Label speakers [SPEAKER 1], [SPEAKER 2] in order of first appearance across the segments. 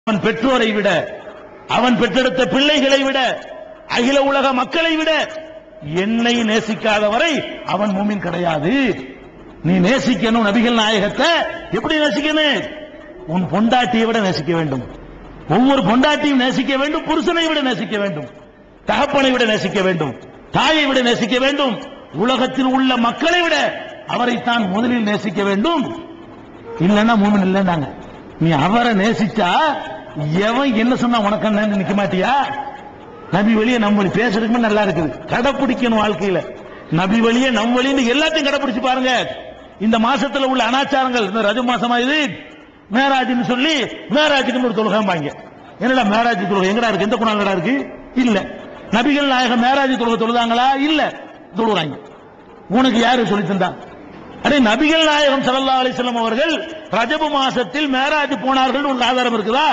[SPEAKER 1] அவன் பெற்றோரை விட அவன் பெற்றெடுத்த பிள்ளைகளை விட அகில உலக மக்களை விட என்னை நேசிக்காத வரை அவன் மூமின் கிடையாது நீ நேசிக்கணும் நபிகள் நாயகத்தை எப்படி நேசிக்கணும் உன் பொண்டாட்டியை விட நேசிக்க வேண்டும் ஒவ்வொரு பொண்டாட்டியும் நேசிக்க வேண்டும் புருஷனை விட நேசிக்க வேண்டும் தகப்பனை விட நேசிக்க வேண்டும் தாயை விட நேசிக்க வேண்டும் உலகத்தில் உள்ள மக்களை விட அவரைத்தான் முதலில் நேசிக்க வேண்டும் இல்லன்னா மூமின் இல்லைன்னாங்க நீ அவரை நேசிச்சா எவன் என்ன சொன்னா உனக்கு என்னன்னு நிக்க மாட்டியா நபி வழியே நம்ம வழி பேசுறதுக்கு நல்லா இருக்குது கடைப்பிடிக்கணும் வாழ்க்கையில நபி வழியே நம் வழின்னு எல்லாத்தையும் கடைப்பிடிச்சு பாருங்க இந்த மாசத்துல உள்ள அனாச்சாரங்கள் இந்த ரஜ மாசமா இது மேராஜ்னு சொல்லி மேராஜுக்கு ஒரு தொழுகாம்பாங்க என்னடா மேராஜ் தொழுகை எங்கடா இருக்கு எந்த குணாங்கடா இருக்கு இல்ல நபிகள் நாயகம் மேராஜ் தொழுகை தொழுதாங்களா இல்ல தொழுகிறாங்க உனக்கு யாரு சொல்லி தந்தா அடே நபிகள் நாயகம் ஸல்லல்லாஹு அலைஹி வஸல்லம் அவர்கள் ரஜபு மாசத்தில் மேராஜ் போனார்கள் ஒரு ஆதாரம் இருக்குதா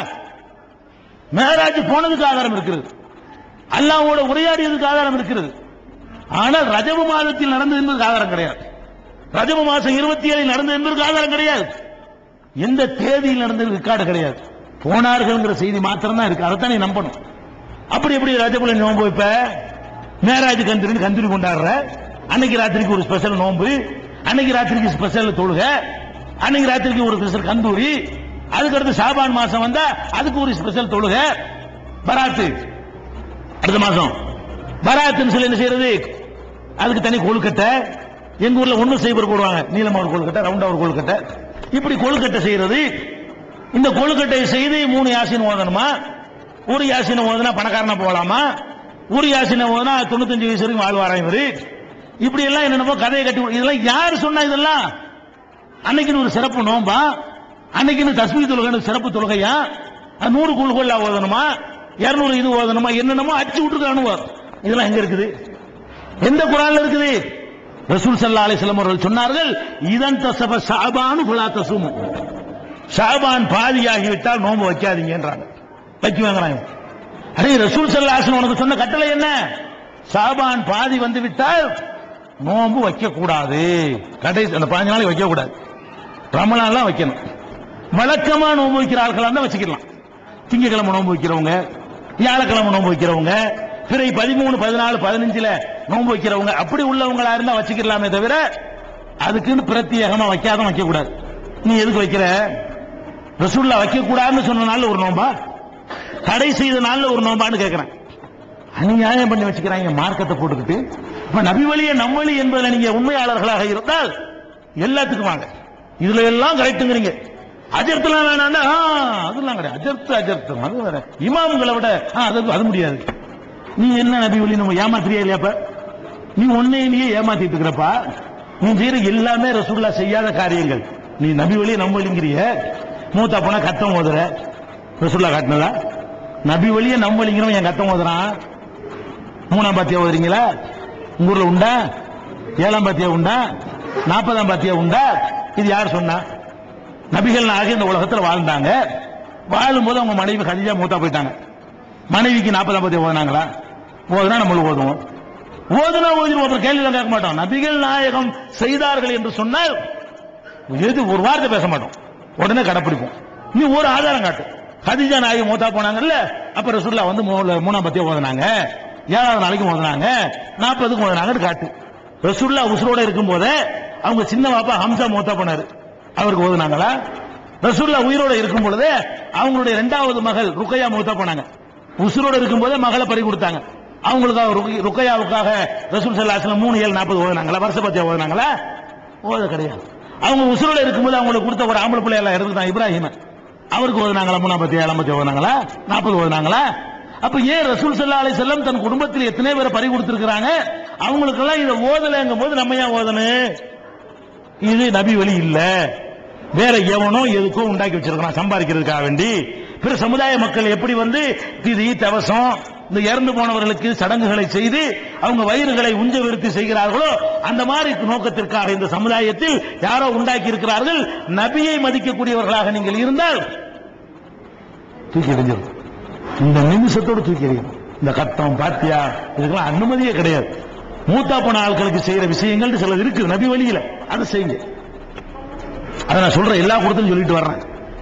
[SPEAKER 1] மேராஜ் போனதுக்கு ஆதாரம் இருக்கிறது அல்லாஹ்வோட உரையாடியதுக்கு ஆதாரம் இருக்கிறது ஆனால் ரஜபு மாதத்தில் நடந்தது என்பதற்கு ஆதாரம் கிடையாது ரஜபு மாசம் இருபத்தி ஏழில் நடந்தது என்பதற்கு ஆதாரம் கிடையாது எந்த தேதியில் நடந்தது ரெக்கார்டு கிடையாது போனார்கள்ங்கிற செய்தி மாத்திரம் தான் இருக்கு அதைத்தான் நீ நம்பணும் அப்படி எப்படி ரஜபுல நோன்பு வைப்ப மேராஜ் கந்திரி கந்திரி கொண்டாடுற அன்னைக்கு ராத்திரிக்கு ஒரு ஸ்பெஷல் நோன்பு அன்னைக்கு ராத்திரிக்கு ஸ்பெஷல் தொழுக அன்னைக்கு ராத்திரிக்கு ஒரு ஸ்பெஷல் கந்தூரி அதுக்கடுத்து சாபான் மாசம் வந்தா அதுக்கு ஒரு ஸ்பெஷல் தொழுக பராத்து அடுத்த மாசம் பராத்துன்னு சொல்லி என்ன செய்யறது அதுக்கு தனி கொழுக்கட்டை எங்க ஊர்ல ஒண்ணு செய்வர் போடுவாங்க நீளமா ஒரு கொழுக்கட்டை ரவுண்டா ஒரு கொழுக்கட்டை இப்படி கொழுக்கட்டை செய்யறது இந்த கொழுக்கட்டை செய்து மூணு யாசின் ஓதணுமா ஒரு யாசினை ஓதுனா பணக்காரனா போகலாமா ஒரு யாசினை ஓதுனா தொண்ணூத்தஞ்சு வயசு வரைக்கும் வாழ்வாராம் இவரு இப்படி எல்லாம் என்னென்னமோ கதையை கட்டி இதெல்லாம் யார் சொன்னா இதெல்லாம் அன்னைக்குன்னு ஒரு சிறப்பு நோம்பா அன்னைக்குன்னு தஸ்மீ தொழுகை சிறப்பு தொழுகையா அது நூறு குழுக்கொள்ளா ஓதணுமா இருநூறு இது ஓதணுமா என்னென்னமோ அச்சு விட்டுருக்கானுவோ இதெல்லாம் எங்க இருக்குது எந்த குரான்ல இருக்குது ரசூல் ஸல்லல்லாஹு அலைஹி வஸல்லம் அவர்கள் சொன்னார்கள் இதன் தசப ஷாபானு ஃபலா தசுமு ஷாபான் பாதியாகி விட்டால் நோன்பு வைக்காதீங்கன்றாங்க வைக்குவாங்கறாங்க அரே ரசூல் ஸல்லல்லாஹு அலைஹி வஸல்லம் உனக்கு சொன்ன கட்டளை என்ன ஷாபான் பாதி வந்து விட்டால் நோன்பு வைக்க கூடாது கடைசி அந்த பதினஞ்சு நாளைக்கு வைக்க கூடாது ரமலான்லாம் வைக்கணும் வழக்கமா நோன்பு வைக்கிற ஆட்களா தான் வச்சுக்கலாம் திங்கக்கிழமை நோன்பு வைக்கிறவங்க வியாழக்கிழமை நோன்பு வைக்கிறவங்க பிறை பதிமூணு பதினாலு பதினஞ்சுல நோன்பு வைக்கிறவங்க அப்படி உள்ளவங்களா இருந்தா வச்சுக்கலாமே தவிர அதுக்குன்னு பிரத்யேகமா வைக்காத வைக்க கூடாது நீ எதுக்கு வைக்கிற ரசூல்லா வைக்க கூடாதுன்னு சொன்ன நாள்ல ஒரு நோம்பா தடை செய்த நாள்ல ஒரு நோம்பான்னு கேட்கிறேன் அநியாயம் பண்ணி வச்சுக்கிறாங்க மார்க்கத்தை போட்டுக்கிட்டு இப்ப நபி வழியே நம்மளி என்பதில் நீங்க உண்மையாளர்களாக இருந்தால் எல்லாத்துக்கும் வாங்க இதுல எல்லாம் கரெக்டுங்கிறீங்க அஜர்த்தலாம் வேணாண்டா ஆ, அதெல்லாம் கிடையாது அஜர்த்து அஜர்த்தம் அது வேற இமாம்களை விட ஆ, அது அது முடியாது நீ என்ன நபி வழி நம்ம ஏமாத்திரியா இல்லையாப்ப நீ உன்னை நீயே ஏமாத்திட்டு இருக்கிறப்பா நீ செய்யற எல்லாமே ரசூல்லா செய்யாத காரியங்கள் நீ நபி வழியை நம்ம வழிங்கிறிய மூத்தா போனா கத்தம் ஓதுற ரசூல்லா காட்டினதா நபி வழியை நம்ம வழிங்கிறவன் என் கத்தம் ஓதுறான் மூணாம் பாத்தியா ஓதுறீங்களா உங்க ஊர்ல உண்டா ஏழாம் பாத்தியா உண்டா நாற்பதாம் பாத்தியா உண்டா இது யார் சொன்னா நபிகள் நாயகம் இந்த உலகத்துல வாழ்ந்தாங்க வாழும்போது அவங்க மனைவி கதிஜா மூத்தா போயிட்டாங்க மனைவிக்கு நாற்பதாம் பாத்தியா ஓதுனாங்களா ஓதுனா நம்மளும் ஓதுவோம் ஓதுனா ஓதிடுவோம் அப்புறம் கேள்வி கேட்க மாட்டோம் நபிகள் நாயகம் செய்தார்கள் என்று சொன்னால் எது ஒரு வார்த்தை பேச மாட்டோம் உடனே கடைப்பிடிப்போம் நீ ஒரு ஆதாரம் காட்டு ஹதிஜா நாயகம் மூத்தா போனாங்கல்ல அப்ப ரசூல்லா வந்து மூணு- மூணாம் பத்தியா ஓதுனாங்க ஏழாவது நாளைக்கு ஓதுனாங்க நாற்பதுக்கு ஓதுனாங்கன்னு காட்டு ரசூல்லா உசுரோட இருக்கும் போதே அவங்க சின்ன பாப்பா ஹம்சா மூத்தா போனாரு அவருக்கு ஓதுனாங்களா ரசூல்லா உயிரோட இருக்கும் பொழுதே அவங்களுடைய இரண்டாவது மகள் ருக்கையா மூத்தா போனாங்க உசுரோட இருக்கும் போதே மகளை பறி கொடுத்தாங்க அவங்களுக்காக ருக்கை- ருக்கையாவுக்காக ரசூல் சல்லாஸ்ல மூணு ஏழு நாற்பது ஓதுனாங்களா வருஷ பத்தியா ஓதுனாங்களா ஓத கிடையாது அவங்க உசுரோட இருக்கும்போது அவங்களுக்கு கொடுத்த ஒரு ஆம்பளை பிள்ளை எல்லாம் இறந்துட்டான் இப்ராஹிம் அவருக்கு ஓதுனாங்களா மூணாம் பத்தி ஏழாம் பத்தி ஓதுனாங்களா நாற்பது ஓதுனாங்களா அப்ப ஏன் ரசூல் சல்லா அலி செல்லம் தன் குடும்பத்தில் எத்தனை பேரை பறி கொடுத்திருக்கிறாங்க அவங்களுக்கெல்லாம் இதை ஓதலைங்கும் போது நம்ம ஏன் ஓதணும் இது நபி வழி இல்ல வேற எவனோ எதுக்கோ உண்டாக்கி வச்சிருக்கான் சம்பாதிக்கிறதுக்காக வேண்டி பிற சமுதாய மக்கள் எப்படி வந்து திதி தவசம் இந்த இறந்து போனவர்களுக்கு சடங்குகளை செய்து அவங்க வயிறுகளை உஞ்ச விருத்தி செய்கிறார்களோ அந்த மாதிரி நோக்கத்திற்காக இந்த சமுதாயத்தில் யாரோ உண்டாக்கி இருக்கிறார்கள் நபியை மதிக்கக்கூடியவர்களாக நீங்கள் இருந்தால் தூக்கி எறிஞ்சிடும் இந்த நிமிஷத்தோடு தூக்கி எறியும் இந்த கட்டம் பாத்தியா இதுக்கெல்லாம் அனுமதியே கிடையாது மூத்தா போன ஆட்களுக்கு செய்யற விஷயங்கள் சிலது இருக்கு நபி வழியில அதை செய்யுங்க அதை நான் சொல்றேன் எல்லா கூட்டத்திலும் சொல்லிட்டு வர்றேன்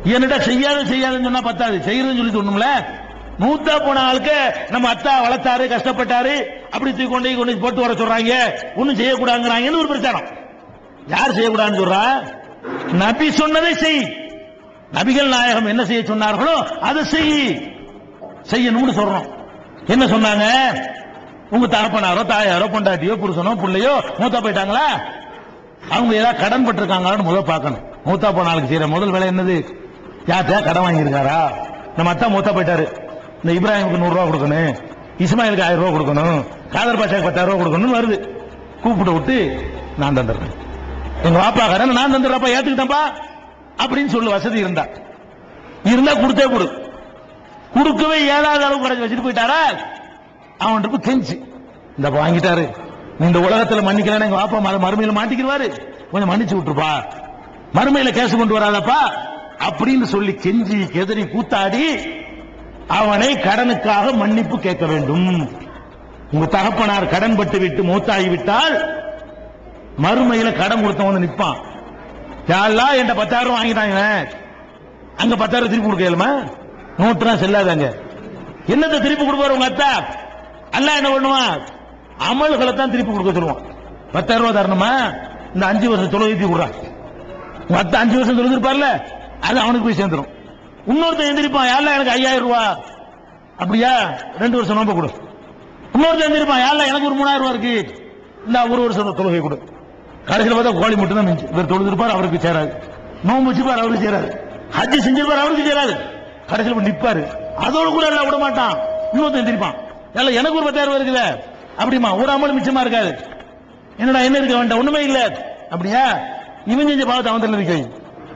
[SPEAKER 1] என்னடா செய்யாத செய்யாதுன்னு சொன்னா பத்தாது செய்யறதுன்னு சொல்லி சொன்னோம்ல மூத்தா போன ஆளுக்கு நம்ம அத்தா வளர்த்தாரு கஷ்டப்பட்டாரு அப்படி தூக்கி கொண்டு போய் கொண்டு போய் போட்டு வர சொல்றாங்க ஒண்ணும் செய்யக்கூடாதுங்கிறாங்கன்னு ஒரு பிரச்சாரம் யார் செய்யக்கூடாதுன்னு சொல்றா நபி சொன்னதை செய் நபிகள் நாயகம் என்ன செய்ய சொன்னார்களோ அதை செய் செய்யணும்னு சொல்றோம் என்ன சொன்னாங்க உங்க தகப்பனாரோ தாயாரோ பொண்டாட்டியோ புருஷனோ புள்ளையோ மூத்தா போயிட்டாங்களா அவங்க ஏதாவது கடன் பட்டிருக்காங்களான்னு முதல் பார்க்கணும் மூத்தா போன ஆளுக்கு செய்யற முதல் வேலை என்னது யார்கிட்ட கடன் வாங்கியிருக்காரா நம்ம அத்தா மூத்தா போயிட்டாரு இந்த இப்ராஹிமுக்கு நூறு ரூபா கொடுக்கணும் இஸ்மாயிலுக்கு ஆயிரம் ரூபா கொடுக்கணும் காதர் பாஷாக்கு பத்தாயிரம் ரூபா கொடுக்கணும்னு வருது கூப்பிட்டு விட்டு நான் தந்துடுறேன் எங்க வாப்பா கடன் நான் தந்துடுறப்பா ஏத்துக்கிட்டேன்ப்பா அப்படின்னு சொல்லு வசதி இருந்தா இருந்தா கொடுத்தே கொடு கொடுக்கவே ஏழாவது அளவு கடைசி வச்சுட்டு போயிட்டாரா அவன் போய் கெஞ்சி இந்த வாங்கிட்டாரு நீ இந்த உலகத்துல மன்னிக்கலன்னு எங்க வாப்பா மறு- மறுமையில மாட்டிக்கிடுவாரு கொஞ்சம் மன்னிச்சு விட்டுருப்பா மறுமையில கேஸ் கொண்டு வராதப்பா அப்படின்னு சொல்லி கெஞ்சி கெதறி கூத்தாடி அவனை கடனுக்காக மன்னிப்பு கேட்க வேண்டும் உங்க தகப்பனார் கடன் பட்டு விட்டு மூத்தாகி விட்டால் மறுமையில கடன் கொடுத்தவன் வந்து நிப்பான் யாரெல்லாம் என்கிட்ட பத்தாயிரம் ரூபாய் வாங்கிட்டாங்க அங்க பத்தாயிரம் திருப்பி கொடுக்க இயலுமா நோட்டுலாம் செல்லாதாங்க என்னத்தை திருப்பி கொடுப்பாரு உங்க அத்தா அல்லாஹ் என்ன பண்ணுவான் அமல்களை தான் திருப்பி கொடுக்க சொல்லுவான் பத்தாயிரம் ரூபாய் தரணுமா இந்த அஞ்சு வருஷம் தொழுகை கொடுறான் உங்க அத்தா அஞ்சு வருஷம் தொழுதிருப்பார்ல அது அவனுக்கு போய் சேர்ந்துரும் இன்னொருத்தன் எந்திரிப்பான் யாரெல்லாம் எனக்கு ஐயாயிரம் ரூபா அப்படியா ரெண்டு வருஷம் நோம்ப கொடு இன்னொருத்தன் எந்திரிப்பான் யாரெல்லாம் எனக்கு ஒரு மூணாயிரம் ரூபா இருக்கு இந்த ஒரு வருஷம் தொழுகை கொடு கடைசியில் பார்த்தா கோழி மட்டும் தான் மிஞ்சி இவர் தொழுதிருப்பார் அவருக்கு சேராது நோம்பு வச்சுப்பார் அவருக்கு சேராது ஹஜ்ஜி செஞ்சிருப்பார் அவருக்கு சேராது கடைசியில் போய் நிப்பாரு அதோட கூட எல்லாம் விட மாட்டான் இன்னொருத்தன் எந்திரிப்பான் எல்லாம் எனக்கு ஒரு பத்தாயிரம் ரூபாய் இருக்குல்ல அப்படிமா ஒரு அமலும் மிச்சமா இருக்காது என்னடா என்ன இருக்க வேண்டாம் ஒண்ணுமே இல்ல அப்படியா இவன் செஞ்ச பாவத்தை அவன் தள்ள நிக்க வை.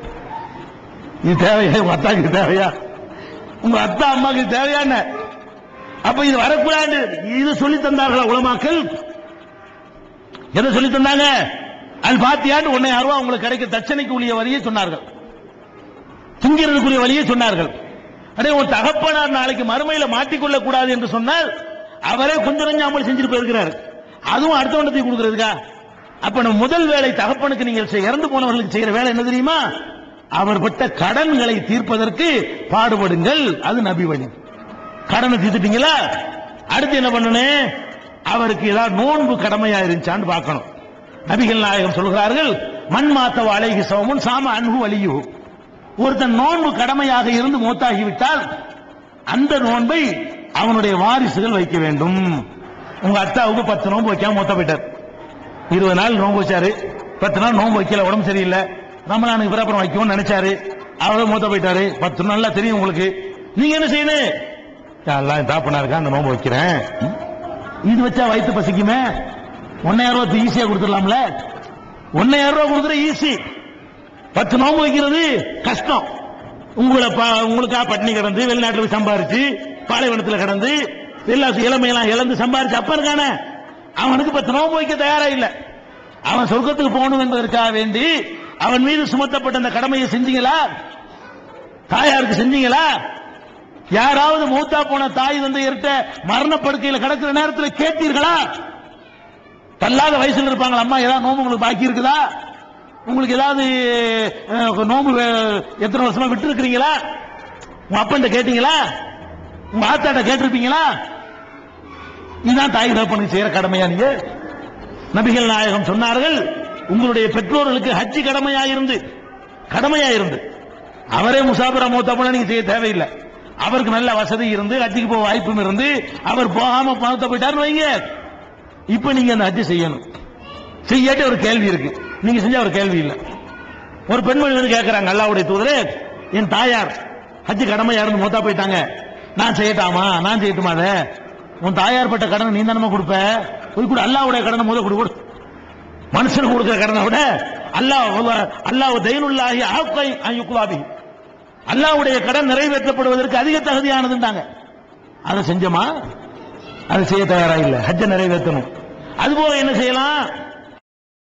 [SPEAKER 1] இது தேவையா உங்க அத்தாக்கு இது தேவையா உங்க அத்தா அம்மாக்கு இது தேவையா என்ன அப்ப இது வரக்கூடாது இது சொல்லி தந்தார்களா உலமாக்கள் எதை சொல்லி தந்தாங்க அது பாத்தியாண்டு ஒன்னே ரூபா உங்களுக்கு கிடைக்க தட்சணைக்கு உரிய வழியை சொன்னார்கள் திங்கிறதுக்குரிய வழியை சொன்னார்கள் அடே ஒரு தகப்பனார் நாளைக்கு மறுமையில மாட்டிக்கொள்ள கூடாது என்று சொன்னால் அவரே கொஞ்சம் கொஞ்சம் அமல் செஞ்சுட்டு போயிருக்கிறாரு அதுவும் அடுத்தவண்டத்தை கொடுக்கிறதுக்கா அப்ப நம்ம முதல் வேலை தகப்பனுக்கு நீங்கள் செய்- இறந்து போனவர்களுக்கு செய்யற வேலை என்ன தெரியுமா அவர் பட்ட கடன்களை தீர்ப்பதற்கு பாடுபடுங்கள் அது நபி வழி கடனை தீர்த்துட்டீங்களா அடுத்து என்ன பண்ணணும் அவருக்கு ஏதாவது நோன்பு கடமையா இருந்துச்சான்னு பார்க்கணும் நபிகள் நாயகம் சொல்கிறார்கள் மண் மாத்தவ அலைகி சவமுன் சாம அன்பு வலியு ஒருத்தன் நோன்பு கடமையாக இருந்து மூத்தாகிவிட்டால் அந்த நோன்பை அவனுடைய வாரிசுகள் வைக்க வேண்டும் உங்க அத்தாவுக்கு பத்து நோன்பு வைக்காம மூத்த போயிட்டார் இருபது நாள் நோன்பு வச்சாரு பத்து நாள் நோன்பு வைக்கல உடம்பு சரியில்லை ரமலானுக்கு பிறகு அப்புறம் வைக்கும்னு நினைச்சாரு அவரும் மூத்த போயிட்டாரு பத்து நாள்ல தெரியும் உங்களுக்கு நீங்க என்ன செய்யணும் எல்லாம் தாப்பனா இருக்கா அந்த நோன்பு வைக்கிறேன் இது வச்சா வயிற்று பசிக்குமே ஒன்னாயிரம் ரூபாய் ஈஸியா கொடுத்துடலாம்ல ஒன்னாயிரம் ரூபாய் கொடுக்குற ஈஸி பத்து நோம்பு வைக்கிறது கஷ்டம் உங்களை பா- உங்களுக்கா பட்டினி கிடந்து வெளிநாட்டுல போய் சம்பாரிச்சு பாலைவனத்துல கிடந்து எல்லா இளமையெல்லாம் இழந்து சம்பாரிச்சு அப்ப இருக்கானே அவனுக்கு பத்து நோம்பு வைக்க தயாரா இல்ல அவன் சொர்க்கத்துக்கு போகணும் என்பதற்காக வேண்டி அவன் மீது சுமத்தப்பட்ட அந்த கடமையை செஞ்சீங்களா தாயாருக்கு செஞ்சீங்களா யாராவது மூத்தா போன தாய் தந்தையர்கிட்ட மரணப்படுக்கையில் கிடக்கிற நேரத்தில் கேட்டீர்களா தள்ளாத வயசுல இருப்பாங்களா அம்மா ஏதாவது நோம்பு உங்களுக்கு பாக்கி இருக்குதா உங்களுக்கு ஏதாவது அஹ், நோம்பு வே- எத்தனை வருஷமா விட்டு இருக்கிறீங்களா உங்க அப்பன்ட்ட கேட்டீங்களா உங்க ஆத்தாட்ட கேட்டிருப்பீங்களா இதுதான் தாய் தகப்பனுக்கு செய்யற கடமையா நீங்க நபிகள் நாயகம் சொன்னார்கள் உங்களுடைய பெற்றோர்களுக்கு ஹஜ்ஜி கடமையா இருந்து கடமையா இருந்து அவரே முசாபரா மூத்தா போனா நீங்க செய்ய தேவையில்லை அவருக்கு நல்ல வசதி இருந்து ஹஜ்ஜிக்கு போக வாய்ப்பும் இருந்து அவர் போகாம பணத்தை போயிட்டாருன்னு வைங்க இப்ப நீங்க அந்த ஹஜ்ஜி செய்யணும் செய்யாட்டி ஒரு கேள்வி இருக்கு நீங்க செஞ்சா ஒரு கேள்வி இல்ல ஒரு பெண்மணி வந்து கேட்கறாங்க அல்லாவுடைய தூதரே என் தாயார் ஹஜ்ஜி கடமையா இருந்து மூத்தா போயிட்டாங்க நான் செய்யட்டாமா நான் செய்யட்டுமா அதை உன் தாயார் பட்ட கடனை நீ தானமா கொடுப்ப போய் கூட அல்லாவுடைய கடனை முத கொடு கொடு மனுஷனுக்கு கொடுக்கிற கடனை விட அல்லாஹ் அல்லாஹ் தைனுல்லாஹி ஆக்கை அயுக்குலாபி அல்லாஹ்வுடைய கடன் நிறைவேற்றப்படுவதற்கு அதிக தகுதியானதுன்றாங்க அதை செஞ்சோமா அதை செய்ய தயாரா இல்ல ஹஜ்ஜ நிறைவேற்றணும் அதுபோல என்ன செய்யலாம்